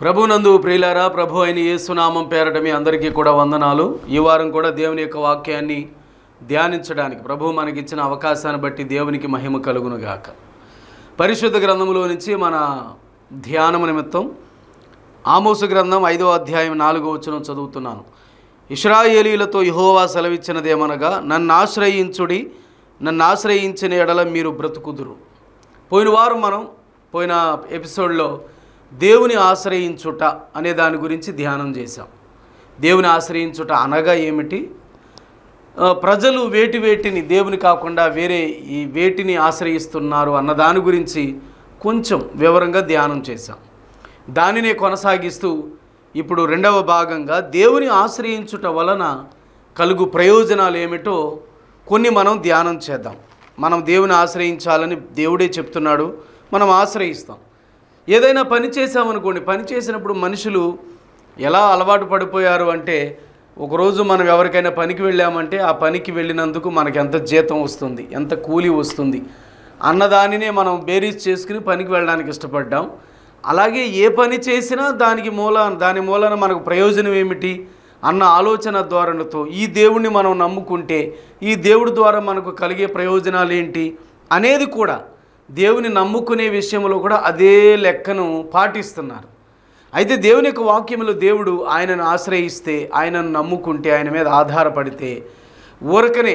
ప్రభునందు ప్రియులారా ప్రభు అయిన యేసునామం పేరట మీ అందరికీ కూడా వందనాలు ఈ వారం కూడా దేవుని యొక్క వాక్యాన్ని ధ్యానించడానికి ప్రభు మనకిచ్చిన అవకాశాన్ని బట్టి దేవునికి మహిమ కలుగునుగాక పరిశుద్ధ గ్రంథంలో నుంచి మన ధ్యానము నిమిత్తం ఆమోసు గ్రంథం ఐదో అధ్యాయం నాలుగో వచనం చదువుతున్నాను ఇస్రాయేలీలతో యహోవా సెలవిచ్చినదేమనగా నన్ను ఆశ్రయించుడి నన్ను ఆశ్రయించిన ఎడల మీరు బ్రతుకుదురు పోయిన వారం మనం పోయిన ఎపిసోడ్లో దేవుని ఆశ్రయించుట అనే దాని గురించి ధ్యానం చేశాం దేవుని ఆశ్రయించుట అనగా ఏమిటి ఆ, ప్రజలు వేటి వేటిని దేవుని కాకుండా వేరే ఈ వేటిని ఆశ్రయిస్తున్నారు అన్న దాని గురించి కొంచెం వివరంగా ధ్యానం చేశాం దానినే కొనసాగిస్తూ ఇప్పుడు రెండవ భాగంగా దేవుని ఆశ్రయించుట వలన కలుగు ప్రయోజనాలు ఏమిటో కొన్ని మనం ధ్యానం చేద్దాం మనం దేవుని ఆశ్రయించాలని దేవుడే చెప్తున్నాడు మనం ఆశ్రయిస్తాం ఏదైనా పని చేసామనుకోండి పని చేసినప్పుడు మనుషులు ఎలా అలవాటు పడిపోయారు అంటే ఒకరోజు మనం ఎవరికైనా పనికి వెళ్ళామంటే ఆ పనికి వెళ్ళినందుకు మనకి ఎంత జీతం వస్తుంది ఎంత కూలి వస్తుంది అన్నదానినే మనం బేరీజ్ చేసుకుని పనికి వెళ్ళడానికి ఇష్టపడ్డాం అలాగే ఏ పని చేసినా దానికి మూల దాని మూలన మనకు ప్రయోజనం ఏమిటి అన్న ఆలోచన ధోరణితో ఈ దేవుణ్ణి మనం నమ్ముకుంటే ఈ దేవుడి ద్వారా మనకు కలిగే ప్రయోజనాలు ఏంటి అనేది కూడా దేవుని నమ్ముకునే విషయంలో కూడా అదే లెక్కను పాటిస్తున్నారు అయితే దేవుని యొక్క వాక్యంలో దేవుడు ఆయనను ఆశ్రయిస్తే ఆయనను నమ్ముకుంటే ఆయన మీద ఆధారపడితే ఊరకనే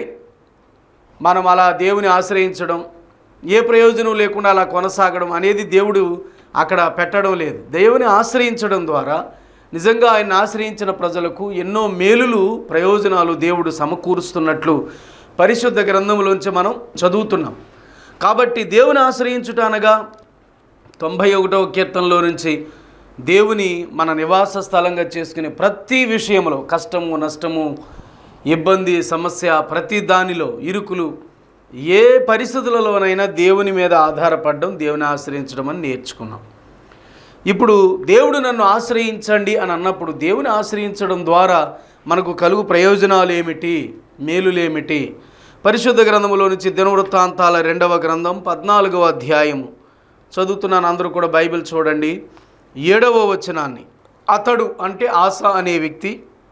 మనం అలా దేవుని ఆశ్రయించడం ఏ ప్రయోజనం లేకుండా అలా కొనసాగడం అనేది దేవుడు అక్కడ పెట్టడం లేదు దేవుని ఆశ్రయించడం ద్వారా నిజంగా ఆయన ఆశ్రయించిన ప్రజలకు ఎన్నో మేలులు ప్రయోజనాలు దేవుడు సమకూరుస్తున్నట్లు పరిశుద్ధ గ్రంథంలోంచి మనం చదువుతున్నాం కాబట్టి దేవుని ఆశ్రయించుట అనగా తొంభై ఒకటవ కీర్తనలో నుంచి దేవుని మన నివాస స్థలంగా చేసుకునే ప్రతి విషయంలో కష్టము నష్టము ఇబ్బంది సమస్య ప్రతి దానిలో ఇరుకులు ఏ పరిస్థితులలోనైనా దేవుని మీద ఆధారపడడం దేవుని ఆశ్రయించడం అని నేర్చుకున్నాం ఇప్పుడు దేవుడు నన్ను ఆశ్రయించండి అని అన్నప్పుడు దేవుని ఆశ్రయించడం ద్వారా మనకు కలుగు ప్రయోజనాలు ఏమిటి మేలులేమిటి పరిశుద్ధ గ్రంథములో నుంచి దినవృత్తాంతాల రెండవ గ్రంథం పద్నాలుగవ అధ్యాయము చదువుతున్నాను అందరూ కూడా బైబిల్ చూడండి ఏడవ వచనాన్ని అతడు అంటే ఆశ అనే వ్యక్తి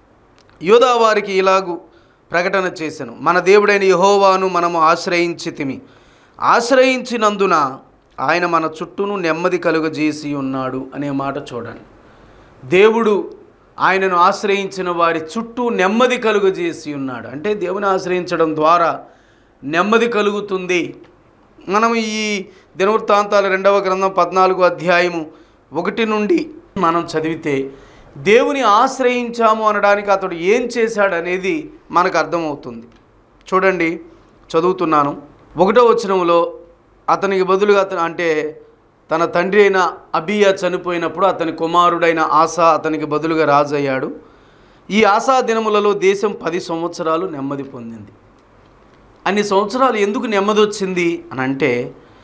యోధా వారికి ఇలాగు ప్రకటన చేశాను మన దేవుడైన యహోవాను మనము ఆశ్రయించితిమి ఆశ్రయించినందున ఆయన మన చుట్టూను నెమ్మది కలుగజేసి ఉన్నాడు అనే మాట చూడండి దేవుడు ఆయనను ఆశ్రయించిన వారి చుట్టూ నెమ్మది కలుగజేసి ఉన్నాడు అంటే దేవుని ఆశ్రయించడం ద్వారా నెమ్మది కలుగుతుంది మనం ఈ దినవృత్తాంతాల రెండవ గ్రంథం పద్నాలుగు అధ్యాయము ఒకటి నుండి మనం చదివితే దేవుని ఆశ్రయించాము అనడానికి అతడు ఏం చేశాడు అనేది మనకు అర్థమవుతుంది చూడండి చదువుతున్నాను ఒకటో వచనంలో అతనికి బదులుగా అతను అంటే తన తండ్రి అయిన అబియా చనిపోయినప్పుడు అతని కుమారుడైన ఆశా అతనికి బదులుగా రాజు అయ్యాడు ఈ ఆశా దినములలో దేశం పది సంవత్సరాలు నెమ్మది పొందింది అన్ని సంవత్సరాలు ఎందుకు నెమ్మది వచ్చింది అని అంటే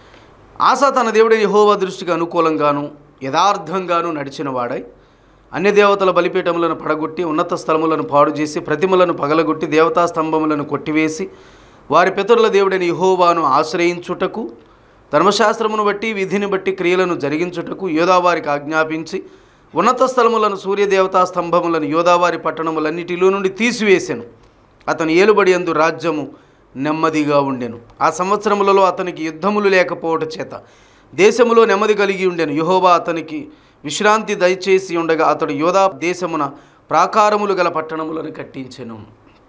ఆశా తన దేవుడైన యెహోవా దృష్టికి అనుకూలంగాను యథార్థంగాను నడిచిన వాడై అన్య దేవతల బలిపీఠములను పడగొట్టి ఉన్నత స్థలములను పాడు చేసి ప్రతిమలను పగలగొట్టి దేవతా స్తంభములను కొట్టివేసి వారి పితరుల దేవుడైన యెహోవాను ఆశ్రయించుటకు ధర్మశాస్త్రమును బట్టి విధిని బట్టి క్రియలను జరిగించుటకు యోధావారికి ఆజ్ఞాపించి ఉన్నత స్థలములను సూర్యదేవతా స్తంభములను యోధావారి పట్టణములన్నిటిలో నుండి తీసివేసెను అతని ఏలుబడి అందు రాజ్యము నెమ్మదిగా ఉండెను ఆ సంవత్సరములలో అతనికి యుద్ధములు లేకపోవట చేత దేశములో నెమ్మది కలిగి ఉండెను యహోవా అతనికి విశ్రాంతి దయచేసి ఉండగా అతడు యోధా దేశమున ప్రాకారములు గల పట్టణములను కట్టించెను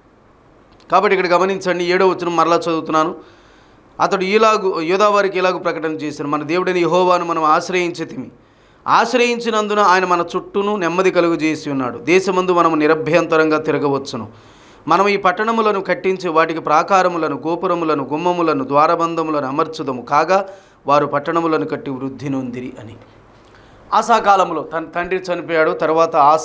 కాబట్టి ఇక్కడ గమనించండి ఏడో వచనం మరలా చదువుతున్నాను అతడు ఇలాగు యోధావారికి ఇలాగు ప్రకటన చేశాను మన దేవుడిని యహోవాను మనం ఆశ్రయించితిమి ఆశ్రయించినందున ఆయన మన చుట్టూను నెమ్మది కలుగు చేసి ఉన్నాడు దేశమందు మనము నిరభ్యంతరంగా తిరగవచ్చును మనం ఈ పట్టణములను కట్టించి వాటికి ప్రాకారములను గోపురములను గుమ్మములను ద్వారబంధములను అమర్చుదము కాగా వారు పట్టణములను కట్టి వృద్ధి నొందిరి అని ఆశా కాలంలో తన తండ్రి చనిపోయాడు తర్వాత ఆశ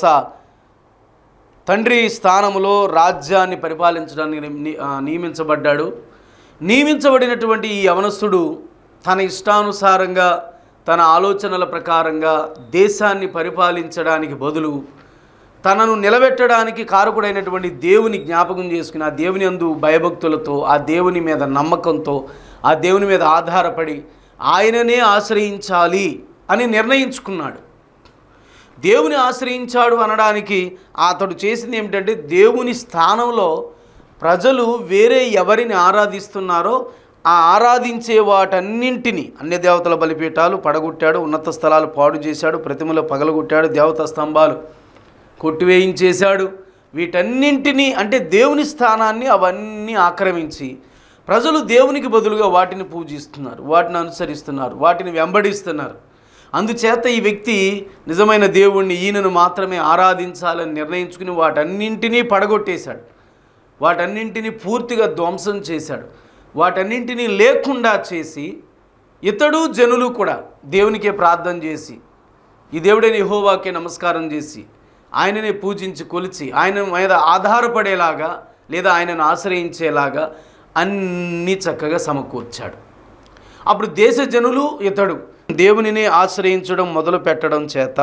తండ్రి స్థానములో రాజ్యాన్ని పరిపాలించడానికి ని- ఆ, నియమించబడ్డాడు నియమించబడినటువంటి ఈ యవనస్తుడు తన ఇష్టానుసారంగా తన ఆలోచనల ప్రకారంగా దేశాన్ని పరిపాలించడానికి బదులు తనను నిలబెట్టడానికి కారకుడైనటువంటి దేవుని జ్ఞాపకం చేసుకుని ఆ దేవుని అందు భయభక్తులతో ఆ దేవుని మీద నమ్మకంతో ఆ దేవుని మీద ఆధారపడి ఆయననే ఆశ్రయించాలి అని నిర్ణయించుకున్నాడు దేవుని ఆశ్రయించాడు అనడానికి అతడు చేసింది ఏమిటంటే దేవుని స్థానంలో ప్రజలు వేరే ఎవరిని ఆరాధిస్తున్నారో ఆ ఆరాధించే వాటన్నింటినీ అన్య దేవతల బలిపీఠాలు పడగొట్టాడు ఉన్నత స్థలాలు పాడు చేశాడు ప్రతిమలు పగలగొట్టాడు దేవతా స్తంభాలు కొట్టివేయించేశాడు వీటన్నింటినీ అంటే దేవుని స్థానాన్ని అవన్నీ ఆక్రమించి ప్రజలు దేవునికి బదులుగా వాటిని పూజిస్తున్నారు వాటిని అనుసరిస్తున్నారు వాటిని వెంబడిస్తున్నారు అందుచేత ఈ వ్యక్తి నిజమైన దేవుణ్ణి ఈయనను మాత్రమే ఆరాధించాలని నిర్ణయించుకుని వాటన్నింటినీ పడగొట్టేశాడు వాటన్నింటినీ పూర్తిగా ధ్వంసం చేశాడు వాటన్నింటినీ లేకుండా చేసి ఇతడు జనులు కూడా దేవునికే ప్రార్థన చేసి ఈ దేవుడైన యెహోవాకే నమస్కారం చేసి ఆయననే పూజించి కొలిచి ఆయన మీద ఆధారపడేలాగా లేదా ఆయనను ఆశ్రయించేలాగా అన్నీ చక్కగా సమకూర్చాడు అప్పుడు దేశ జనులు ఇతడు దేవునినే ఆశ్రయించడం మొదలు పెట్టడం చేత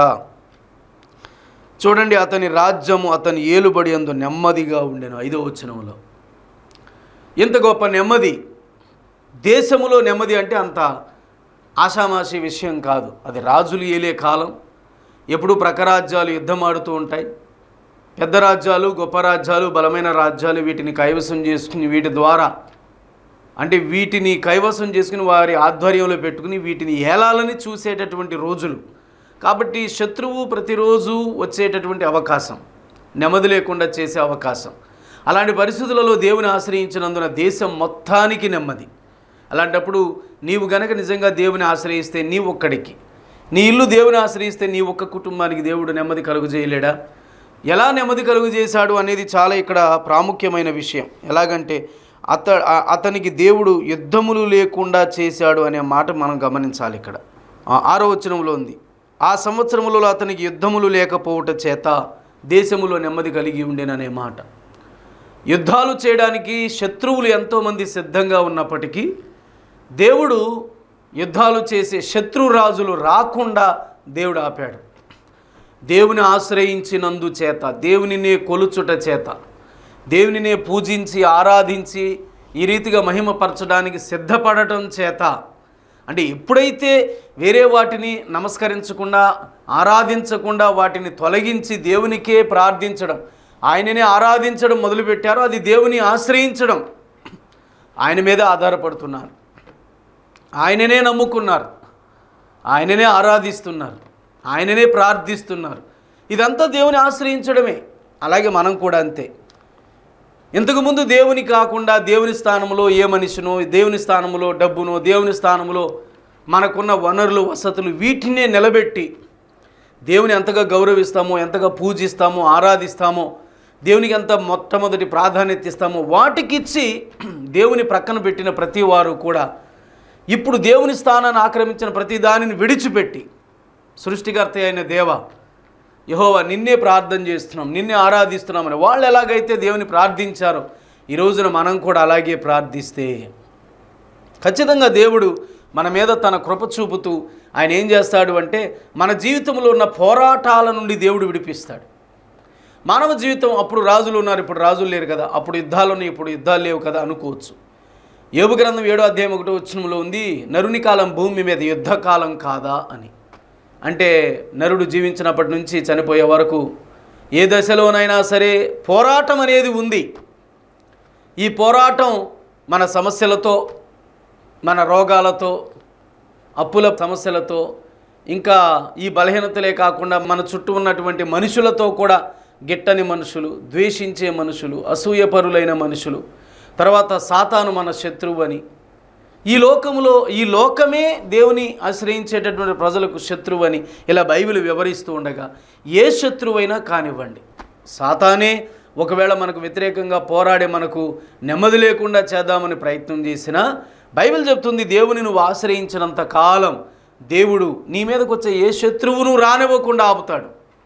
చూడండి అతని రాజ్యము అతని ఏలుబడి అందు నెమ్మదిగా ఉండెను ఐదో వచనంలో ఇంత గొప్ప నెమ్మది దేశములో నెమ్మది అంటే అంత ఆషామాషి విషయం కాదు అది రాజులు ఏలే కాలం ఎప్పుడు ప్రకరాజ్యాలు యుద్ధం ఆడుతూ ఉంటాయి పెద్ద రాజ్యాలు గొప్ప రాజ్యాలు బలమైన రాజ్యాలు వీటిని కైవసం చేసుకుని వీటి ద్వారా అంటే వీటిని కైవసం చేసుకుని వారి ఆధ్వర్యంలో పెట్టుకుని వీటిని ఏలాలని చూసేటటువంటి రోజులు కాబట్టి శత్రువు ప్రతిరోజు వచ్చేటటువంటి అవకాశం నెమ్మది లేకుండా చేసే అవకాశం అలాంటి పరిస్థితులలో దేవుని ఆశ్రయించినందున దేశం మొత్తానికి నెమ్మది అలాంటప్పుడు నీవు గనక నిజంగా దేవుని ఆశ్రయిస్తే నీ ఒక్కడికి నీ ఇల్లు దేవుని ఆశ్రయిస్తే నీ ఒక్క కుటుంబానికి దేవుడు నెమ్మది కలుగు చేయలేడా ఎలా నెమ్మది కలుగు చేశాడు అనేది చాలా ఇక్కడ ప్రాముఖ్యమైన విషయం ఎలాగంటే అత ఆ- అతనికి దేవుడు యుద్ధములు లేకుండా చేశాడు అనే మాట మనం గమనించాలి ఇక్కడ ఆ- ఆరో వచనంలో ఉంది ఆ సంవత్సరములలో అతనికి యుద్ధములు లేకపోవట చేత దేశములో నెమ్మది కలిగి ఉండేననే మాట యుద్ధాలు చేయడానికి శత్రువులు ఎంతోమంది సిద్ధంగా ఉన్నప్పటికీ దేవుడు యుద్ధాలు చేసే శత్రురాజులు రాకుండా దేవుడు ఆపాడు దేవుని ఆశ్రయించినందు చేత దేవునినే కొలుచుట చేత దేవునినే పూజించి ఆరాధించి ఈ రీతిగా మహిమపరచడానికి సిద్ధపడటం చేత అంటే ఎప్పుడైతే వేరే వాటిని నమస్కరించకుండా ఆరాధించకుండా వాటిని తొలగించి దేవునికే ప్రార్థించడం ఆయననే ఆరాధించడం మొదలుపెట్టారో అది దేవుని ఆశ్రయించడం ఆయన మీద ఆధారపడుతున్నారు ఆయననే నమ్ముకున్నారు ఆయననే ఆరాధిస్తున్నారు ఆయననే ప్రార్థిస్తున్నారు ఇదంతా దేవుని ఆశ్రయించడమే అలాగే మనం కూడా అంతే ఇంతకుముందు దేవుని కాకుండా దేవుని స్థానంలో ఏ మనిషినో దేవుని స్థానంలో డబ్బునో దేవుని స్థానంలో మనకున్న వనరులు వసతులు వీటినే నిలబెట్టి దేవుని ఎంతగా గౌరవిస్తామో ఎంతగా పూజిస్తామో ఆరాధిస్తామో దేవునికి ఎంత మొట్టమొదటి ప్రాధాన్యత ఇస్తామో వాటికిచ్చి దేవుని ప్రక్కన పెట్టిన ప్రతి వారు కూడా ఇప్పుడు దేవుని స్థానాన్ని ఆక్రమించిన ప్రతి దానిని విడిచిపెట్టి సృష్టికర్త అయిన దేవ యహోవా నిన్నే ప్రార్థన చేస్తున్నాం నిన్నే ఆరాధిస్తున్నామని వాళ్ళు ఎలాగైతే దేవుని ప్రార్థించారో ఈ రోజున మనం కూడా అలాగే ప్రార్థిస్తే ఖచ్చితంగా దేవుడు మన మీద తన కృప చూపుతూ ఆయన ఏం చేస్తాడు అంటే మన జీవితంలో ఉన్న పోరాటాల నుండి దేవుడు విడిపిస్తాడు మానవ జీవితం అప్పుడు రాజులు ఉన్నారు ఇప్పుడు రాజులు లేరు కదా అప్పుడు యుద్ధాలు ఉన్నాయి ఇప్పుడు యుద్ధాలు లేవు కదా అనుకోవచ్చు యోగు గ్రంథం ఏడో అధ్యాయం ఒకటో వచ్చినంలో ఉంది నరుని కాలం భూమి మీద యుద్ధకాలం కాదా అని అంటే నరుడు జీవించినప్పటి నుంచి చనిపోయే వరకు ఏ దశలోనైనా సరే పోరాటం అనేది ఉంది ఈ పోరాటం మన సమస్యలతో మన రోగాలతో అప్పుల సమస్యలతో ఇంకా ఈ బలహీనతలే కాకుండా మన చుట్టూ ఉన్నటువంటి మనుషులతో కూడా గిట్టని మనుషులు ద్వేషించే మనుషులు అసూయపరులైన మనుషులు తర్వాత సాతాను మన శత్రువు అని ఈ లోకములో ఈ లోకమే దేవుని ఆశ్రయించేటటువంటి ప్రజలకు శత్రువు అని ఇలా బైబిల్ వివరిస్తూ ఉండగా ఏ శత్రువైనా కానివ్వండి సాతానే ఒకవేళ మనకు వ్యతిరేకంగా పోరాడే మనకు నెమ్మది లేకుండా చేద్దామని ప్రయత్నం చేసినా బైబిల్ చెప్తుంది దేవుని నువ్వు ఆశ్రయించినంత కాలం దేవుడు నీ మీదకి వచ్చే ఏ శత్రువును రానివ్వకుండా ఆపుతాడు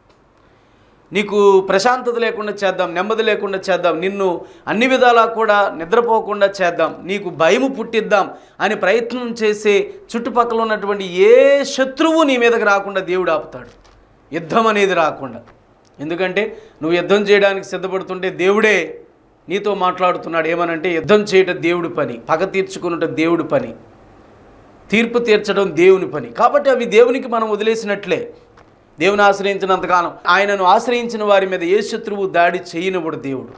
నీకు ప్రశాంతత లేకుండా చేద్దాం నెమ్మది లేకుండా చేద్దాం నిన్ను అన్ని విధాలా కూడా నిద్రపోకుండా చేద్దాం నీకు భయము పుట్టిద్దాం అని ప్రయత్నం చేసే చుట్టుపక్కల ఉన్నటువంటి ఏ శత్రువు నీ మీదకి రాకుండా దేవుడు ఆపుతాడు యుద్ధం అనేది రాకుండా ఎందుకంటే నువ్వు యుద్ధం చేయడానికి సిద్ధపడుతుంటే దేవుడే నీతో మాట్లాడుతున్నాడు ఏమనంటే యుద్ధం చేయటం దేవుడి పని పగ తీర్చుకున్నట దేవుడి పని తీర్పు తీర్చడం దేవుని పని కాబట్టి అవి దేవునికి మనం వదిలేసినట్లే దేవుని ఆశ్రయించినంతకాలం ఆయనను ఆశ్రయించిన వారి మీద ఏ శత్రువు దాడి చేయనివ్వడు దేవుడు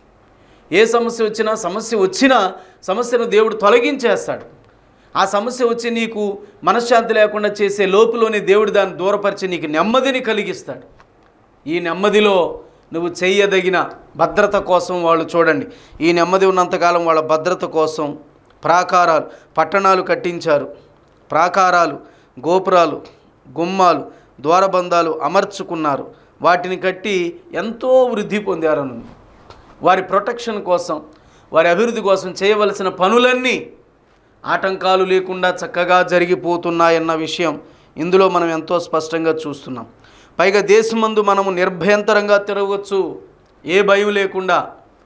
ఏ సమస్య వచ్చినా సమస్య వచ్చినా సమస్యను దేవుడు తొలగించేస్తాడు ఆ సమస్య వచ్చి నీకు మనశ్శాంతి లేకుండా చేసే లోపులోనే దేవుడు దాన్ని దూరపరిచి నీకు నెమ్మదిని కలిగిస్తాడు ఈ నెమ్మదిలో నువ్వు చెయ్యదగిన భద్రత కోసం వాళ్ళు చూడండి ఈ నెమ్మది ఉన్నంతకాలం వాళ్ళ భద్రత కోసం ప్రాకారాలు పట్టణాలు కట్టించారు ప్రాకారాలు గోపురాలు గుమ్మాలు ద్వారబంధాలు అమర్చుకున్నారు వాటిని కట్టి ఎంతో వృద్ధి పొందారను వారి ప్రొటెక్షన్ కోసం వారి అభివృద్ధి కోసం చేయవలసిన పనులన్నీ ఆటంకాలు లేకుండా చక్కగా జరిగిపోతున్నాయన్న విషయం ఇందులో మనం ఎంతో స్పష్టంగా చూస్తున్నాం పైగా దేశమందు మనము నిర్భయంతరంగా తిరగవచ్చు ఏ భయం లేకుండా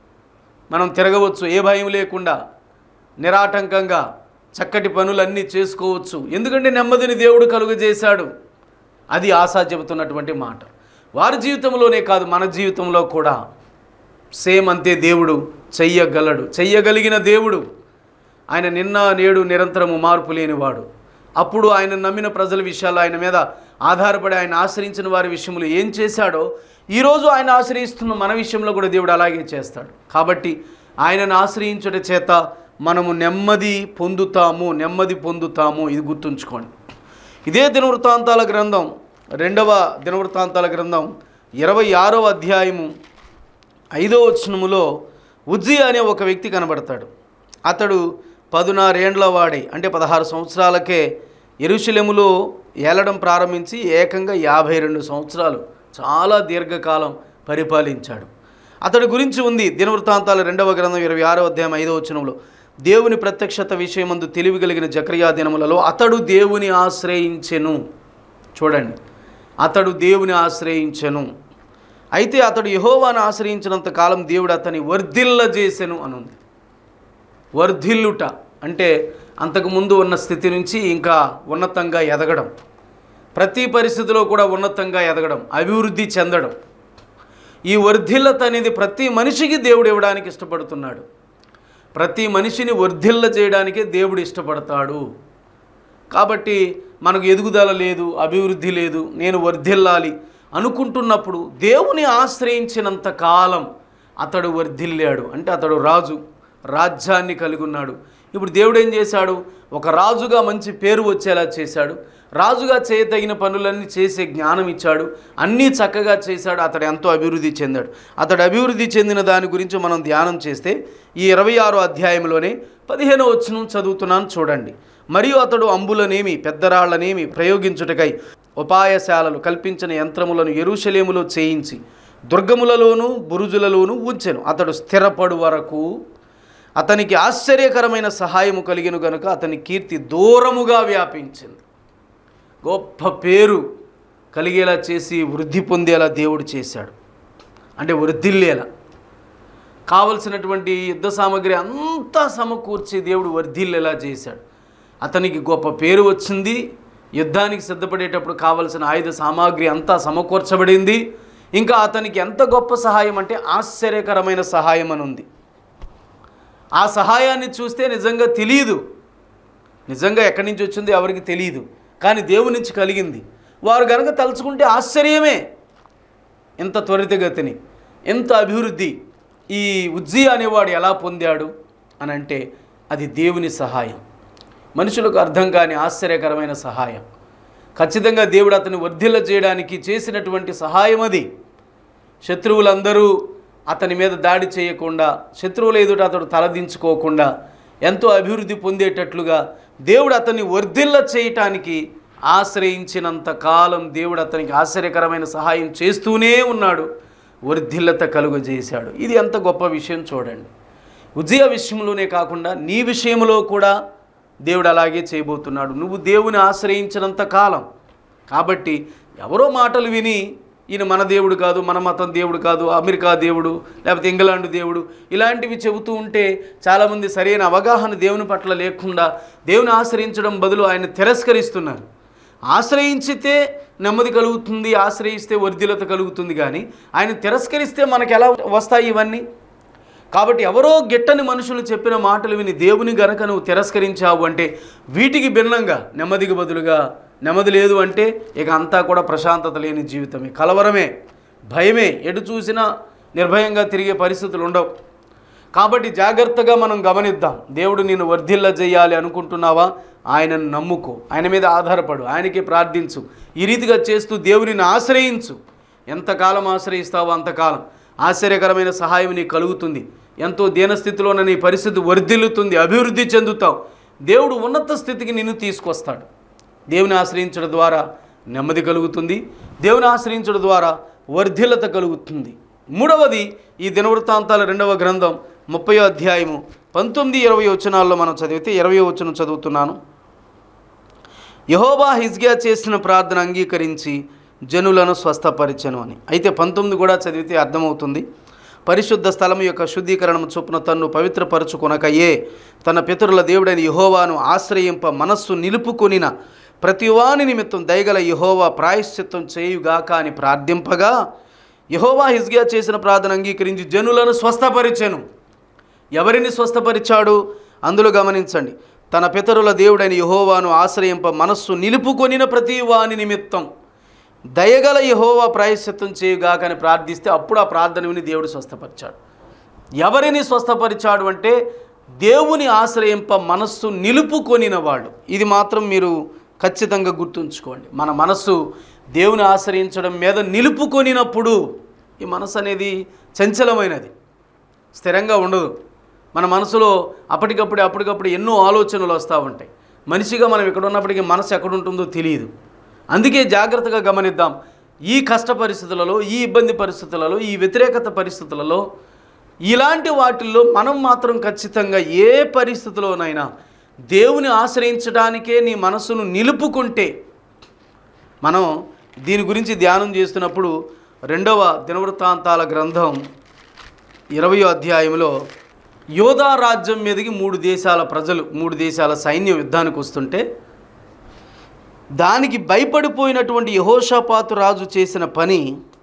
మనం తిరగవచ్చు ఏ భయం లేకుండా నిరాటంకంగా చక్కటి పనులన్నీ చేసుకోవచ్చు ఎందుకంటే నెమ్మదిని దేవుడు కలుగజేశాడు అది ఆశా చెబుతున్నటువంటి మాట వారి జీవితంలోనే కాదు మన జీవితంలో కూడా సేమ్ అంతే దేవుడు చెయ్యగలడు చెయ్యగలిగిన దేవుడు ఆయన నిన్న నేడు నిరంతరము మార్పు లేనివాడు అప్పుడు ఆయన నమ్మిన ప్రజల విషయాలు ఆయన మీద ఆధారపడి ఆయన ఆశ్రయించిన వారి విషయంలో ఏం చేశాడో ఈరోజు ఆయన ఆశ్రయిస్తున్న మన విషయంలో కూడా దేవుడు అలాగే చేస్తాడు కాబట్టి ఆయనను ఆశ్రయించుట చేత మనము నెమ్మది పొందుతాము నెమ్మది పొందుతాము ఇది గుర్తుంచుకోండి ఇదే దినవృత్తాంతాల గ్రంథం రెండవ దినవృత్తాంతాల గ్రంథం ఇరవై ఆరవ అధ్యాయము ఐదో వచనములో ఉజ్జి అనే ఒక వ్యక్తి కనబడతాడు అతడు పదునారేండ్ల వాడి అంటే పదహారు సంవత్సరాలకే ఎరుశలెములో ఏలడం ప్రారంభించి ఏకంగా యాభై రెండు సంవత్సరాలు చాలా దీర్ఘకాలం పరిపాలించాడు అతడి గురించి ఉంది దినవృత్తాంతాల రెండవ గ్రంథం ఇరవై ఆరో అధ్యాయం ఐదో వచనంలో దేవుని ప్రత్యక్షత విషయమందు తెలివి కలిగిన జక్రియా దినములలో అతడు దేవుని ఆశ్రయించెను చూడండి అతడు దేవుని ఆశ్రయించెను అయితే అతడు యహోవాను ఆశ్రయించినంత కాలం దేవుడు అతని వర్ధిల్ల చేసెను అనుంది వర్ధిల్లుట అంటే అంతకుముందు ఉన్న స్థితి నుంచి ఇంకా ఉన్నతంగా ఎదగడం ప్రతి పరిస్థితిలో కూడా ఉన్నతంగా ఎదగడం అభివృద్ధి చెందడం ఈ వర్ధిల్లత అనేది ప్రతి మనిషికి దేవుడు ఇవ్వడానికి ఇష్టపడుతున్నాడు ప్రతి మనిషిని వర్ధిల్ల చేయడానికే దేవుడు ఇష్టపడతాడు కాబట్టి మనకు ఎదుగుదల లేదు అభివృద్ధి లేదు నేను వర్ధిల్లాలి అనుకుంటున్నప్పుడు దేవుని ఆశ్రయించినంత కాలం అతడు వర్ధిల్లాడు అంటే అతడు రాజు రాజ్యాన్ని కలిగి ఉన్నాడు ఇప్పుడు దేవుడు ఏం చేశాడు ఒక రాజుగా మంచి పేరు వచ్చేలా చేశాడు రాజుగా చేయతగిన పనులన్నీ చేసే జ్ఞానం ఇచ్చాడు అన్నీ చక్కగా చేశాడు అతడు ఎంతో అభివృద్ధి చెందాడు అతడు అభివృద్ధి చెందిన దాని గురించి మనం ధ్యానం చేస్తే ఈ ఇరవై ఆరో అధ్యాయంలోనే పదిహేనో వచనం చదువుతున్నాను చూడండి మరియు అతడు అంబులనేమి పెద్దరాళ్లనేమి ప్రయోగించుటకై ఉపాయశాలలు కల్పించిన యంత్రములను ఎరుషలేములో చేయించి దుర్గములలోనూ బురుజులలోనూ ఉంచెను అతడు స్థిరపడు వరకు అతనికి ఆశ్చర్యకరమైన సహాయము కలిగిన గనుక అతని కీర్తి దూరముగా వ్యాపించింది గొప్ప పేరు కలిగేలా చేసి వృద్ధి పొందేలా దేవుడు చేశాడు అంటే వృద్ధిల్లేలా కావలసినటువంటి యుద్ధ సామాగ్రి అంతా సమకూర్చి దేవుడు వర్ధిల్లేలా చేశాడు అతనికి గొప్ప పేరు వచ్చింది యుద్ధానికి సిద్ధపడేటప్పుడు కావలసిన ఆయుధ సామాగ్రి అంతా సమకూర్చబడింది ఇంకా అతనికి ఎంత గొప్ప సహాయం అంటే ఆశ్చర్యకరమైన సహాయం అని ఉంది ఆ సహాయాన్ని చూస్తే నిజంగా తెలియదు నిజంగా ఎక్కడి నుంచి వచ్చిందో ఎవరికి తెలియదు కానీ దేవుని నుంచి కలిగింది వారు గనక తలుచుకుంటే ఆశ్చర్యమే ఇంత త్వరితగతిని ఎంత అభివృద్ధి ఈ ఉజ్జి అనేవాడు ఎలా పొందాడు అని అంటే అది దేవుని సహాయం మనుషులకు అర్థం కాని ఆశ్చర్యకరమైన సహాయం ఖచ్చితంగా దేవుడు అతని వర్ధిల్ల చేయడానికి చేసినటువంటి సహాయం అది శత్రువులందరూ అతని మీద దాడి చేయకుండా శత్రువుల ఎదుట అతడు తలదించుకోకుండా ఎంతో అభివృద్ధి పొందేటట్లుగా దేవుడు అతన్ని వర్ధిల్ల చేయటానికి ఆశ్రయించినంత కాలం దేవుడు అతనికి ఆశ్చర్యకరమైన సహాయం చేస్తూనే ఉన్నాడు వర్ధిల్లత కలుగజేశాడు ఇది ఎంత గొప్ప విషయం చూడండి ఉజయ విషయంలోనే కాకుండా నీ విషయంలో కూడా దేవుడు అలాగే చేయబోతున్నాడు నువ్వు దేవుని ఆశ్రయించినంత కాలం కాబట్టి ఎవరో మాటలు విని ఈయన మన దేవుడు కాదు మన మతం దేవుడు కాదు అమెరికా దేవుడు లేకపోతే ఇంగ్లాండ్ దేవుడు ఇలాంటివి చెబుతూ ఉంటే చాలామంది సరైన అవగాహన దేవుని పట్ల లేకుండా దేవుని ఆశ్రయించడం బదులు ఆయన తిరస్కరిస్తున్నారు ఆశ్రయించితే నెమ్మది కలుగుతుంది ఆశ్రయిస్తే వర్ధిలత కలుగుతుంది కానీ ఆయన తిరస్కరిస్తే మనకు ఎలా వస్తాయి ఇవన్నీ కాబట్టి ఎవరో గిట్టని మనుషులు చెప్పిన మాటలు విని దేవుని గనక నువ్వు తిరస్కరించావు అంటే వీటికి భిన్నంగా నెమ్మదికి బదులుగా నెమ్మది లేదు అంటే ఇక అంతా కూడా ప్రశాంతత లేని జీవితమే కలవరమే భయమే ఎటు చూసినా నిర్భయంగా తిరిగే పరిస్థితులు ఉండవు కాబట్టి జాగ్రత్తగా మనం గమనిద్దాం దేవుడు నేను వర్ధిల్ల చేయాలి అనుకుంటున్నావా ఆయనను నమ్ముకో ఆయన మీద ఆధారపడు ఆయనకి ప్రార్థించు ఈ రీతిగా చేస్తూ దేవునిని ఆశ్రయించు ఎంతకాలం ఆశ్రయిస్తావో అంతకాలం ఆశ్చర్యకరమైన సహాయం నీకు కలుగుతుంది ఎంతో దీనస్థితిలోన నీ పరిస్థితి వర్ధిల్లుతుంది అభివృద్ధి చెందుతావు దేవుడు ఉన్నత స్థితికి నిన్ను తీసుకొస్తాడు దేవుని ఆశ్రయించడం ద్వారా నెమ్మది కలుగుతుంది దేవుని ఆశ్రయించడం ద్వారా వర్ధిల్లత కలుగుతుంది మూడవది ఈ దినవృత్తాంతాల రెండవ గ్రంథం ముప్పై అధ్యాయము పంతొమ్మిది ఇరవై వచనాల్లో మనం చదివితే ఇరవై వచనం చదువుతున్నాను యహోబా హిజ్గియా చేసిన ప్రార్థన అంగీకరించి జనులను స్వస్థపరిచను అని అయితే పంతొమ్మిది కూడా చదివితే అర్థమవుతుంది పరిశుద్ధ స్థలం యొక్క శుద్ధీకరణము చొప్పున తన్ను పవిత్రపరచుకొనకయే తన పితరుల దేవుడైన యహోవాను ఆశ్రయింప మనస్సు నిలుపుకొనిన ప్రతివాని నిమిత్తం దయగల యహోవా ప్రాయశ్చిత్తం చేయుగాక అని ప్రార్థింపగా యహోవా హిజ్గియా చేసిన ప్రార్థన అంగీకరించి జనులను స్వస్థపరిచెను ఎవరిని స్వస్థపరిచాడు అందులో గమనించండి తన పితరుల దేవుడైన యహోవాను ఆశ్రయింప మనస్సు నిలుపుకొనిన ప్రతి వాని నిమిత్తం దయగల యహోవా ప్రాయశ్చిత్తం చేయుగాకని ప్రార్థిస్తే అప్పుడు ఆ ప్రార్థన విని దేవుడు స్వస్థపరిచాడు ఎవరిని స్వస్థపరిచాడు అంటే దేవుని ఆశ్రయింప మనస్సు నిలుపుకొనిన వాడు ఇది మాత్రం మీరు ఖచ్చితంగా గుర్తుంచుకోండి మన మనస్సు దేవుని ఆశ్రయించడం మీద నిలుపుకొనినప్పుడు ఈ మనసు అనేది చంచలమైనది స్థిరంగా ఉండదు మన మనసులో అప్పటికప్పుడు అప్పటికప్పుడు ఎన్నో ఆలోచనలు వస్తూ ఉంటాయి మనిషిగా మనం ఇక్కడ ఉన్నప్పటికీ మనసు ఎక్కడుంటుందో తెలియదు అందుకే జాగ్రత్తగా గమనిద్దాం ఈ కష్ట పరిస్థితులలో ఈ ఇబ్బంది పరిస్థితులలో ఈ వ్యతిరేకత పరిస్థితులలో ఇలాంటి వాటిల్లో మనం మాత్రం ఖచ్చితంగా ఏ పరిస్థితిలోనైనా దేవుని ఆశ్రయించడానికే నీ మనసును నిలుపుకుంటే మనం దీని గురించి ధ్యానం చేస్తున్నప్పుడు రెండవ దినవృత్తాంతాల గ్రంథం ఇరవయో అధ్యాయంలో యోధా రాజ్యం మీదకి మూడు దేశాల ప్రజలు మూడు దేశాల సైన్యం యుద్ధానికి వస్తుంటే దానికి భయపడిపోయినటువంటి యహోషాపాతు రాజు చేసిన పని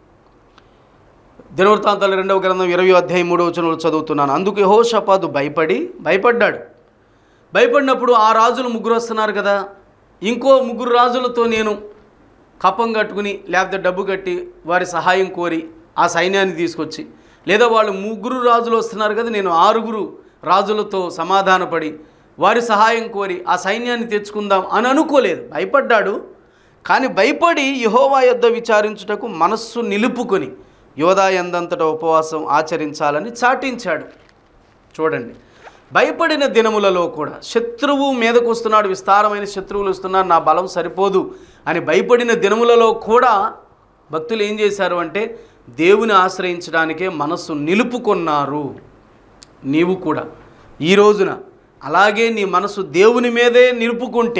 దినవృత్తాంతాల రెండవ గ్రంథం ఇరవై అధ్యాయం మూడవ వచనంలో చదువుతున్నాను అందుకు యహోషాపాతు భయపడి భయపడ్డాడు భయపడినప్పుడు ఆ రాజులు ముగ్గురు వస్తున్నారు కదా ఇంకో ముగ్గురు రాజులతో నేను కప్పం కట్టుకుని లేకపోతే డబ్బు కట్టి వారి సహాయం కోరి ఆ సైన్యాన్ని తీసుకొచ్చి లేదా వాళ్ళు ముగ్గురు రాజులు వస్తున్నారు కదా నేను ఆరుగురు రాజులతో సమాధానపడి వారి సహాయం కోరి ఆ సైన్యాన్ని తెచ్చుకుందాం అని అనుకోలేదు భయపడ్డాడు కానీ భయపడి యహోవా యొద్ద విచారించుటకు మనస్సు నిలుపుకొని యోధా ఎందంతట ఉపవాసం ఆచరించాలని చాటించాడు చూడండి భయపడిన దినములలో కూడా శత్రువు మీదకు వస్తున్నాడు విస్తారమైన శత్రువులు వస్తున్నారు నా బలం సరిపోదు అని భయపడిన దినములలో కూడా భక్తులు ఏం చేశారు అంటే దేవుని ఆశ్రయించడానికే మనస్సు నిలుపుకొన్నారు నీవు కూడా ఈ రోజున అలాగే నీ మనసు దేవుని మీదే నిలుపుకుంటే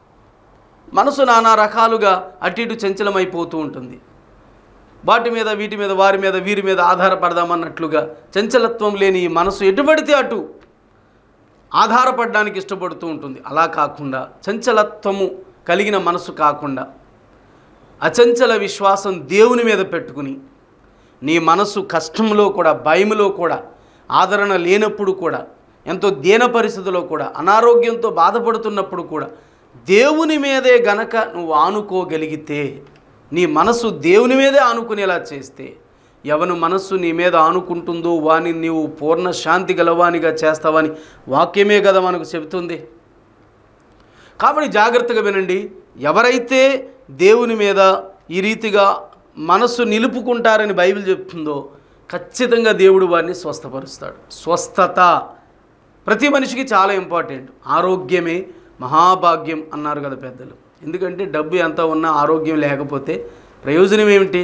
మనసు నానా రకాలుగా అటు ఇటు చంచలమైపోతూ ఉంటుంది వాటి మీద వీటి మీద వారి మీద వీరి మీద ఆధారపడదామన్నట్లుగా చంచలత్వం లేని ఈ మనసు ఎటు పడితే అటు ఆధారపడడానికి ఇష్టపడుతూ ఉంటుంది అలా కాకుండా చంచలత్వము కలిగిన మనసు కాకుండా అచంచల విశ్వాసం దేవుని మీద పెట్టుకుని నీ మనసు కష్టంలో కూడా భయములో కూడా ఆదరణ లేనప్పుడు కూడా ఎంతో దీన పరిస్థితిలో కూడా అనారోగ్యంతో బాధపడుతున్నప్పుడు కూడా దేవుని మీదే గనక నువ్వు ఆనుకోగలిగితే నీ మనసు దేవుని మీదే ఆనుకునేలా చేస్తే ఎవను మనస్సు నీ మీద ఆనుకుంటుందో వాని నీవు పూర్ణ శాంతి గలవానిగా చేస్తావని వాక్యమే కదా మనకు చెబుతుంది కాబట్టి జాగ్రత్తగా వినండి ఎవరైతే దేవుని మీద ఈ రీతిగా మనస్సు నిలుపుకుంటారని బైబిల్ చెప్తుందో ఖచ్చితంగా దేవుడు వారిని స్వస్థపరుస్తాడు స్వస్థత ప్రతి మనిషికి చాలా ఇంపార్టెంట్ ఆరోగ్యమే మహాభాగ్యం అన్నారు కదా పెద్దలు ఎందుకంటే డబ్బు ఎంత ఉన్నా ఆరోగ్యం లేకపోతే ప్రయోజనం ఏమిటి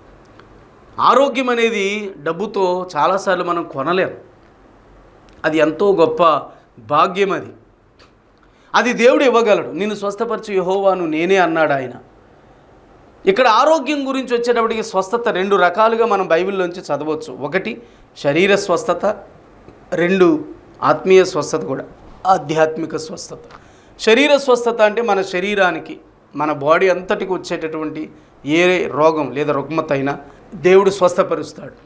ఆరోగ్యం అనేది డబ్బుతో చాలాసార్లు మనం కొనలేం అది ఎంతో గొప్ప భాగ్యం అది అది దేవుడు ఇవ్వగలడు నిన్ను స్వస్థపరిచి యహోవాను నేనే అన్నాడు ఆయన ఇక్కడ ఆరోగ్యం గురించి వచ్చేటప్పటికి స్వస్థత రెండు రకాలుగా మనం బైబిల్లోంచి చదవచ్చు ఒకటి శరీర స్వస్థత రెండు ఆత్మీయ స్వస్థత కూడా ఆధ్యాత్మిక స్వస్థత శరీర స్వస్థత అంటే మన శరీరానికి మన బాడీ అంతటికి వచ్చేటటువంటి ఏ రోగం లేదా రుగ్మత అయినా దేవుడు స్వస్థపరుస్తాడు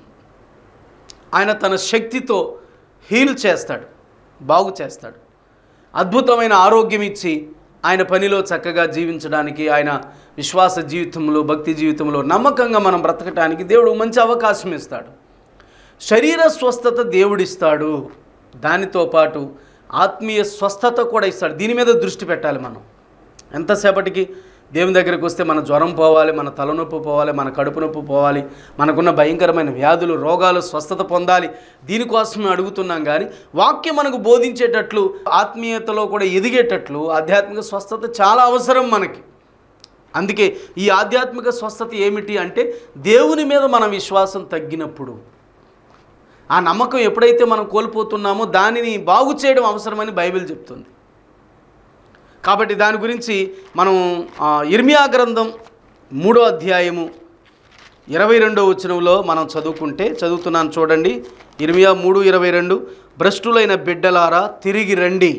ఆయన తన శక్తితో హీల్ చేస్తాడు బాగు చేస్తాడు అద్భుతమైన ఆరోగ్యం ఇచ్చి ఆయన పనిలో చక్కగా జీవించడానికి ఆయన విశ్వాస జీవితంలో భక్తి జీవితంలో నమ్మకంగా మనం బ్రతకటానికి దేవుడు మంచి అవకాశం ఇస్తాడు శరీర స్వస్థత దేవుడిస్తాడు దానితో పాటు ఆత్మీయ స్వస్థత కూడా ఇస్తాడు దీని మీద దృష్టి పెట్టాలి మనం ఎంతసేపటికి దేవుని దగ్గరికి వస్తే మన జ్వరం పోవాలి మన తలనొప్పి పోవాలి మన కడుపు నొప్పి పోవాలి మనకున్న భయంకరమైన వ్యాధులు రోగాలు స్వస్థత పొందాలి దీనికోసం అడుగుతున్నాం కానీ వాక్యం మనకు బోధించేటట్లు ఆత్మీయతలో కూడా ఎదిగేటట్లు ఆధ్యాత్మిక స్వస్థత చాలా అవసరం మనకి అందుకే ఈ ఆధ్యాత్మిక స్వస్థత ఏమిటి అంటే దేవుని మీద మన విశ్వాసం తగ్గినప్పుడు ఆ నమ్మకం ఎప్పుడైతే మనం కోల్పోతున్నామో దానిని బాగు చేయడం అవసరమని బైబిల్ చెప్తుంది కాబట్టి దాని గురించి మనం ఆ, ఇర్మియా గ్రంథం మూడో అధ్యాయము ఇరవై రెండో వచనంలో మనం చదువుకుంటే చదువుతున్నాను చూడండి ఇర్మియా మూడు ఇరవై రెండు భ్రష్టులైన బిడ్డలారా తిరిగి రండి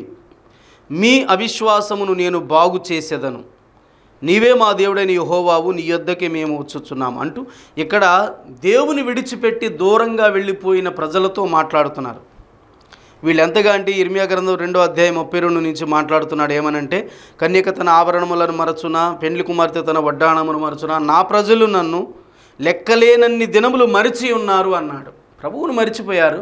మీ అవిశ్వాసమును నేను బాగు చేసేదను నీవే మా దేవుడైన యహోవావు నీ యొద్దకే మేము వచ్చుచున్నాం అంటూ ఇక్కడ దేవుని విడిచిపెట్టి దూరంగా వెళ్ళిపోయిన ప్రజలతో మాట్లాడుతున్నారు వీళ్ళు ఎంతగా అంటే ఇర్మియా గ్రంథం రెండో అధ్యాయం ముప్పై రెండు నుంచి మాట్లాడుతున్నాడు ఏమనంటే కన్యక తన ఆభరణములను మరచున పెండ్లి కుమార్తె తన వడ్డాణమును మరచున నా ప్రజలు నన్ను లెక్కలేనన్ని దినములు మరిచి ఉన్నారు అన్నాడు ప్రభువును మరిచిపోయారు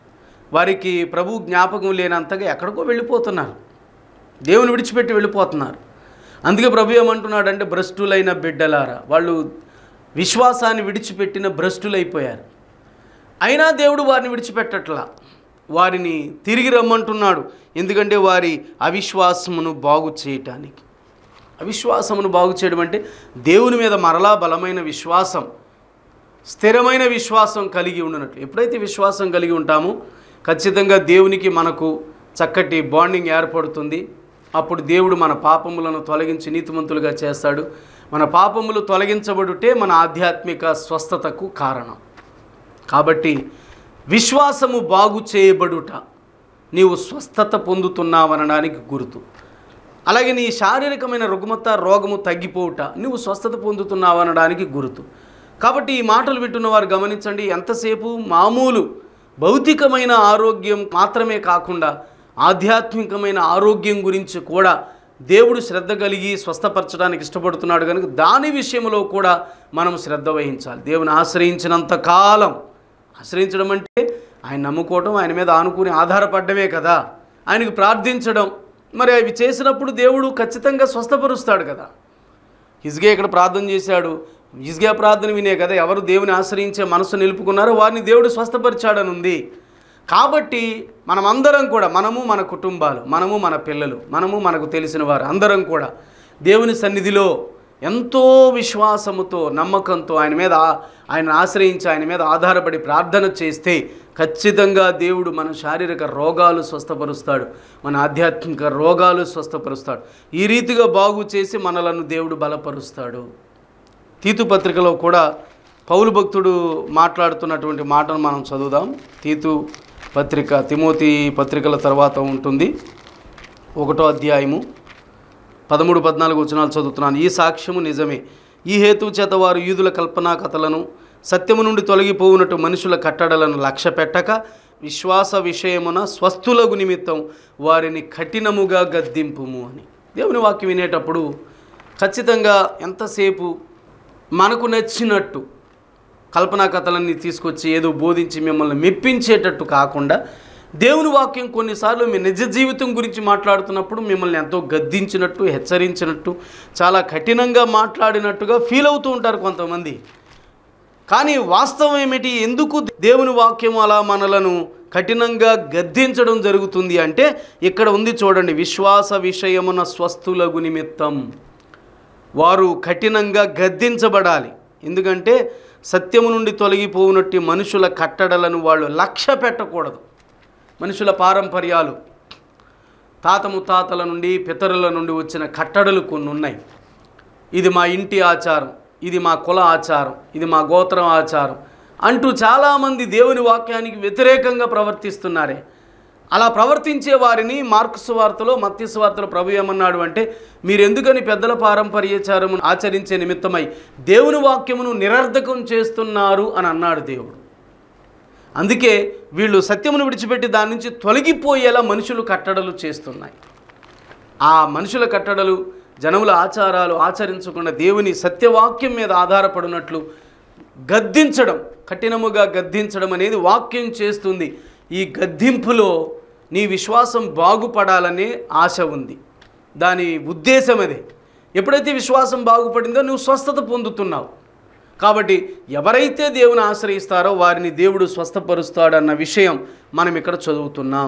వారికి ప్రభు జ్ఞాపకం లేనంతగా ఎక్కడికో వెళ్ళిపోతున్నారు దేవుని విడిచిపెట్టి వెళ్ళిపోతున్నారు అందుకే ప్రభు ఏమంటున్నాడంటే భ్రష్టులైన బిడ్డలారా వాళ్ళు విశ్వాసాన్ని విడిచిపెట్టిన భ్రష్టులైపోయారు అయినా దేవుడు వారిని విడిచిపెట్టట్లా వారిని తిరిగి రమ్మంటున్నాడు ఎందుకంటే వారి అవిశ్వాసమును బాగు చేయటానికి అవిశ్వాసమును బాగు చేయడం అంటే దేవుని మీద మరలా బలమైన విశ్వాసం స్థిరమైన విశ్వాసం కలిగి ఉండనట్లు ఎప్పుడైతే విశ్వాసం కలిగి ఉంటామో ఖచ్చితంగా దేవునికి మనకు చక్కటి బాండింగ్ ఏర్పడుతుంది అప్పుడు దేవుడు మన పాపములను తొలగించి నీతిమంతులుగా చేస్తాడు మన పాపములు తొలగించబడుటే మన ఆధ్యాత్మిక స్వస్థతకు కారణం కాబట్టి విశ్వాసము బాగు చేయబడుట నీవు స్వస్థత పొందుతున్నావనడానికి గుర్తు అలాగే నీ శారీరకమైన రుగ్మత రోగము తగ్గిపోవుట నువ్వు స్వస్థత పొందుతున్నావనడానికి గుర్తు కాబట్టి ఈ మాటలు వింటున్న వారు గమనించండి ఎంతసేపు మామూలు భౌతికమైన ఆరోగ్యం మాత్రమే కాకుండా ఆధ్యాత్మికమైన ఆరోగ్యం గురించి కూడా దేవుడు శ్రద్ధ కలిగి స్వస్థపరచడానికి ఇష్టపడుతున్నాడు కనుక దాని విషయంలో కూడా మనం శ్రద్ధ వహించాలి దేవుని ఆశ్రయించినంత కాలం ఆశ్రయించడం అంటే ఆయన నమ్ముకోవడం ఆయన మీద ఆనుకుని ఆధారపడమే కదా ఆయనకు ప్రార్థించడం మరి అవి చేసినప్పుడు దేవుడు ఖచ్చితంగా స్వస్థపరుస్తాడు కదా హిజ్గే ఇక్కడ ప్రార్థన చేశాడు హిజ్గే ప్రార్థన వినే కదా ఎవరు దేవుని ఆశ్రయించే మనసు నిలుపుకున్నారో వారిని దేవుడు స్వస్థపరిచాడని ఉంది కాబట్టి మనమందరం కూడా మనము మన కుటుంబాలు మనము మన పిల్లలు మనము మనకు తెలిసిన వారు అందరం కూడా దేవుని సన్నిధిలో ఎంతో విశ్వాసముతో నమ్మకంతో ఆయన మీద ఆ- ఆయన ఆశ్రయించి ఆయన మీద ఆధారపడి ప్రార్థన చేస్తే ఖచ్చితంగా దేవుడు మన శారీరక రోగాలు స్వస్థపరుస్తాడు మన ఆధ్యాత్మిక రోగాలు స్వస్థపరుస్తాడు ఈ రీతిగా బాగు చేసి మనలను దేవుడు బలపరుస్తాడు తీతు పత్రికలో కూడా పౌలు భక్తుడు మాట్లాడుతున్నటువంటి మాటను మనం చదువుదాం తీతు పత్రిక తిమోతి పత్రికల తర్వాత ఉంటుంది ఒకటో అధ్యాయము పదమూడు పద్నాలుగు వచనాలు చదువుతున్నాను ఈ సాక్ష్యము నిజమే ఈ హేతువు చేత వారు యూదుల కల్పనా కథలను సత్యము నుండి తొలగిపోవునట్టు మనుషుల కట్టడలను లక్ష్య పెట్టక విశ్వాస విషయమున స్వస్థులకు నిమిత్తం వారిని కఠినముగా గద్దింపుము అని దేవుని వాక్యం వినేటప్పుడు ఖచ్చితంగా ఎంతసేపు మనకు నచ్చినట్టు కల్పనా కథలన్నీ తీసుకొచ్చి ఏదో బోధించి మిమ్మల్ని మెప్పించేటట్టు కాకుండా దేవుని వాక్యం కొన్నిసార్లు మీ నిజ జీవితం గురించి మాట్లాడుతున్నప్పుడు మిమ్మల్ని ఎంతో గద్దించినట్టు హెచ్చరించినట్టు చాలా కఠినంగా మాట్లాడినట్టుగా ఫీల్ అవుతూ ఉంటారు కొంతమంది కానీ వాస్తవం ఏమిటి ఎందుకు దేవుని వాక్యం అలా మనలను కఠినంగా గద్దించడం జరుగుతుంది అంటే ఇక్కడ ఉంది చూడండి విశ్వాస విషయమున స్వస్థులగు నిమిత్తం వారు కఠినంగా గద్దించబడాలి ఎందుకంటే సత్యము నుండి తొలగిపోవునట్టి మనుషుల కట్టడలను వాళ్ళు లక్ష్య పెట్టకూడదు మనుషుల పారంపర్యాలు తాత ముత్తాతల నుండి పితరుల నుండి వచ్చిన కట్టడలు కొన్ని ఉన్నాయి ఇది మా ఇంటి ఆచారం ఇది మా కుల ఆచారం ఇది మా గోత్రం ఆచారం అంటూ చాలామంది దేవుని వాక్యానికి వ్యతిరేకంగా ప్రవర్తిస్తున్నారే అలా ప్రవర్తించే వారిని మార్క్స్ వార్తలో మత్స్సు వార్తలో ప్రభు ఏమన్నాడు అంటే మీరు ఎందుకని పెద్దల పారంపర్యాచారము ఆచరించే నిమిత్తమై దేవుని వాక్యమును నిరర్ధకం చేస్తున్నారు అని అన్నాడు దేవుడు అందుకే వీళ్ళు సత్యమును విడిచిపెట్టి దాని నుంచి తొలగిపోయేలా మనుషులు కట్టడలు చేస్తున్నాయి ఆ మనుషుల కట్టడలు జనముల ఆచారాలు ఆచరించకుండా దేవుని సత్యవాక్యం మీద ఆధారపడినట్లు గద్దించడం కఠినముగా గద్దించడం అనేది వాక్యం చేస్తుంది ఈ గద్దింపులో నీ విశ్వాసం బాగుపడాలనే ఆశ ఉంది దాని ఉద్దేశం అదే ఎప్పుడైతే విశ్వాసం బాగుపడిందో నువ్వు స్వస్థత పొందుతున్నావు కాబట్టి ఎవరైతే దేవుని ఆశ్రయిస్తారో వారిని దేవుడు స్వస్థపరుస్తాడన్న విషయం మనం ఇక్కడ చదువుతున్నాం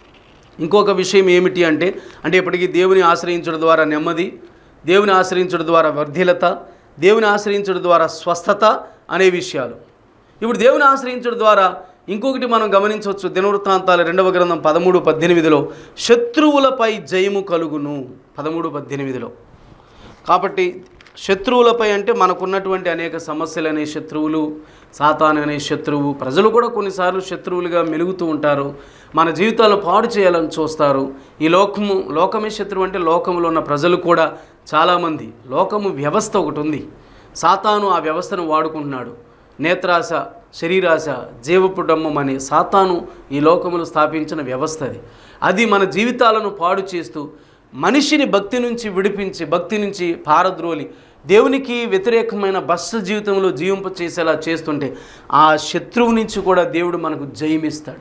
ఇంకొక విషయం ఏమిటి అంటే అంటే ఇప్పటికీ దేవుని ఆశ్రయించడం ద్వారా నెమ్మది దేవుని ఆశ్రయించడం ద్వారా వర్ధిలత దేవుని ఆశ్రయించడం ద్వారా స్వస్థత అనే విషయాలు ఇప్పుడు దేవుని ఆశ్రయించడం ద్వారా ఇంకొకటి మనం గమనించవచ్చు దినవృత్తాంతాలు రెండవ గ్రంథం పదమూడు పద్దెనిమిదిలో శత్రువులపై జయము కలుగును పదమూడు పద్దెనిమిదిలో కాబట్టి శత్రువులపై అంటే మనకున్నటువంటి అనేక సమస్యలు అనే శత్రువులు సాతాన్ అనే శత్రువు ప్రజలు కూడా కొన్నిసార్లు శత్రువులుగా మెలుగుతూ ఉంటారు మన జీవితాలను పాడు చేయాలని చూస్తారు ఈ లోకము లోకమే శత్రువు అంటే లోకములో ఉన్న ప్రజలు కూడా చాలామంది లోకము వ్యవస్థ ఒకటి ఉంది సాతాను ఆ వ్యవస్థను వాడుకుంటున్నాడు నేత్రాశ శరీరాశ జీవపు డమ్మం అనే సాతాను ఈ లోకములు స్థాపించిన వ్యవస్థ అది అది మన జీవితాలను పాడు చేస్తూ మనిషిని భక్తి నుంచి విడిపించి భక్తి నుంచి పారద్రోలి దేవునికి వ్యతిరేకమైన బస్సు జీవితంలో జీవింప చేసేలా చేస్తుంటే ఆ శత్రువు నుంచి కూడా దేవుడు మనకు జయమిస్తాడు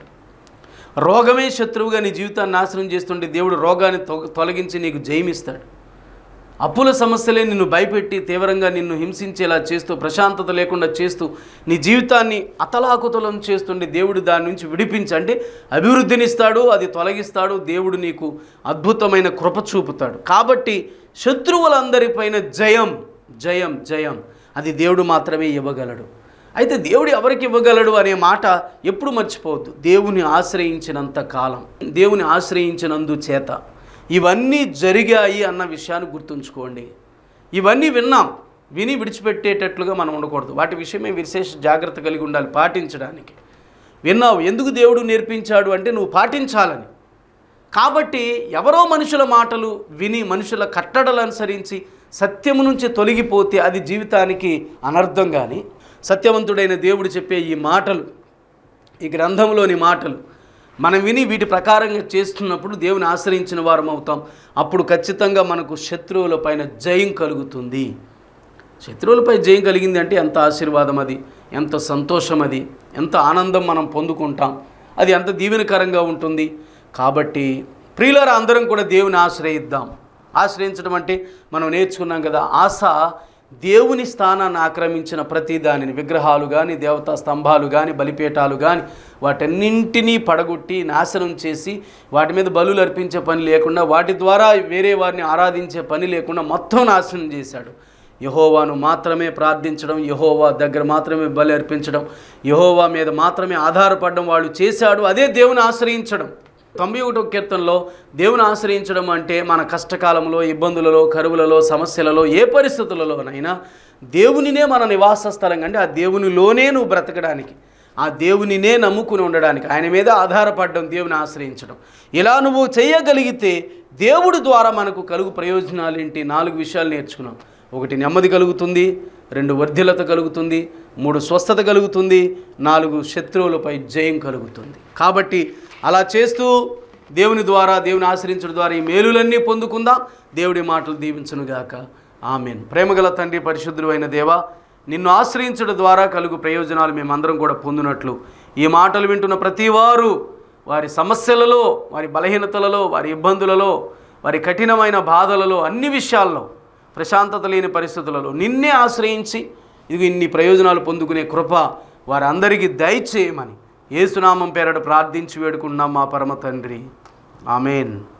రోగమే శత్రువుగా నీ జీవితాన్ని నాశనం చేస్తుంటే దేవుడు రోగాన్ని తొ- తొలగించి నీకు జయమిస్తాడు అప్పుల సమస్యలే నిన్ను భయపెట్టి తీవ్రంగా నిన్ను హింసించేలా చేస్తూ ప్రశాంతత లేకుండా చేస్తూ నీ జీవితాన్ని అతలాకుతలం చేస్తుండే దేవుడు దాని నుంచి విడిపించి అంటే అభివృద్ధినిస్తాడు అది తొలగిస్తాడు దేవుడు నీకు అద్భుతమైన కృప చూపుతాడు కాబట్టి శత్రువులందరిపైన జయం జయం జయం అది దేవుడు మాత్రమే ఇవ్వగలడు అయితే దేవుడు ఎవరికి ఇవ్వగలడు అనే మాట ఎప్పుడు మర్చిపోవద్దు దేవుని ఆశ్రయించినంత కాలం దేవుని ఆశ్రయించినందు చేత ఇవన్నీ జరిగాయి అన్న విషయాన్ని గుర్తుంచుకోండి ఇవన్నీ విన్నాం విని విడిచిపెట్టేటట్లుగా మనం ఉండకూడదు వాటి విషయమే విశేష జాగ్రత్త కలిగి ఉండాలి పాటించడానికి విన్నావు ఎందుకు దేవుడు నేర్పించాడు అంటే నువ్వు పాటించాలని కాబట్టి ఎవరో మనుషుల మాటలు విని మనుషుల కట్టడలు అనుసరించి సత్యము నుంచి తొలగిపోతే అది జీవితానికి అనర్థం కానీ సత్యవంతుడైన దేవుడు చెప్పే ఈ మాటలు ఈ గ్రంథంలోని మాటలు మనం విని వీటి ప్రకారంగా చేస్తున్నప్పుడు దేవుని ఆశ్రయించిన వారం అవుతాం అప్పుడు ఖచ్చితంగా మనకు శత్రువుల పైన జయం కలుగుతుంది శత్రువులపై జయం కలిగింది అంటే ఎంత ఆశీర్వాదం అది ఎంత సంతోషం అది ఎంత ఆనందం మనం పొందుకుంటాం అది ఎంత దీవెనకరంగా ఉంటుంది కాబట్టి ప్రియులర అందరం కూడా దేవుని ఆశ్రయిద్దాం ఆశ్రయించడం అంటే మనం నేర్చుకున్నాం కదా ఆశ దేవుని స్థానాన్ని ఆక్రమించిన ప్రతి దానిని విగ్రహాలు కానీ దేవతా స్తంభాలు కానీ బలిపీఠాలు కానీ వాటన్నింటినీ పడగొట్టి నాశనం చేసి వాటి మీద బలులు అర్పించే పని లేకుండా వాటి ద్వారా వేరే వారిని ఆరాధించే పని లేకుండా మొత్తం నాశనం చేశాడు యహోవాను మాత్రమే ప్రార్థించడం యహోవా దగ్గర మాత్రమే బలి అర్పించడం యహోవా మీద మాత్రమే ఆధారపడడం వాళ్ళు చేశాడు అదే దేవుని ఆశ్రయించడం తొంభై ఒకటో కీర్తనలో దేవుని ఆశ్రయించడం అంటే మన కష్టకాలంలో ఇబ్బందులలో కరువులలో సమస్యలలో ఏ పరిస్థితులలోనైనా దేవునినే మన నివాస స్థలంగా అంటే ఆ దేవునిలోనే నువ్వు బ్రతకడానికి ఆ దేవునినే నమ్ముకుని ఉండడానికి ఆయన మీద ఆధారపడడం దేవుని ఆశ్రయించడం ఇలా నువ్వు చేయగలిగితే దేవుడి ద్వారా మనకు కలుగు ప్రయోజనాలు ఏంటి నాలుగు విషయాలు నేర్చుకున్నాం ఒకటి నెమ్మది కలుగుతుంది రెండు వర్ధిలత కలుగుతుంది మూడు స్వస్థత కలుగుతుంది నాలుగు శత్రువులపై జయం కలుగుతుంది కాబట్టి అలా చేస్తూ దేవుని ద్వారా దేవుని ఆశ్రయించడం ద్వారా ఈ మేలులన్నీ పొందుకుందాం దేవుడి మాటలు దీవించునుగాక ఆమెన్ ప్రేమగల తండ్రి పరిశుద్ధుడు అయిన దేవా నిన్ను ఆశ్రయించడం ద్వారా కలుగు ప్రయోజనాలు మేమందరం కూడా పొందినట్లు ఈ మాటలు వింటున్న ప్రతివారు వారి సమస్యలలో వారి బలహీనతలలో వారి ఇబ్బందులలో వారి కఠినమైన బాధలలో అన్ని విషయాల్లో ప్రశాంతత లేని పరిస్థితులలో నిన్నే ఆశ్రయించి ఇది ఇన్ని ప్రయోజనాలు పొందుకునే కృప వారందరికీ దయచేయమని ఏసునామం పేరట ప్రార్థించి వేడుకున్నాం మా పరమ తండ్రి ఆమెన్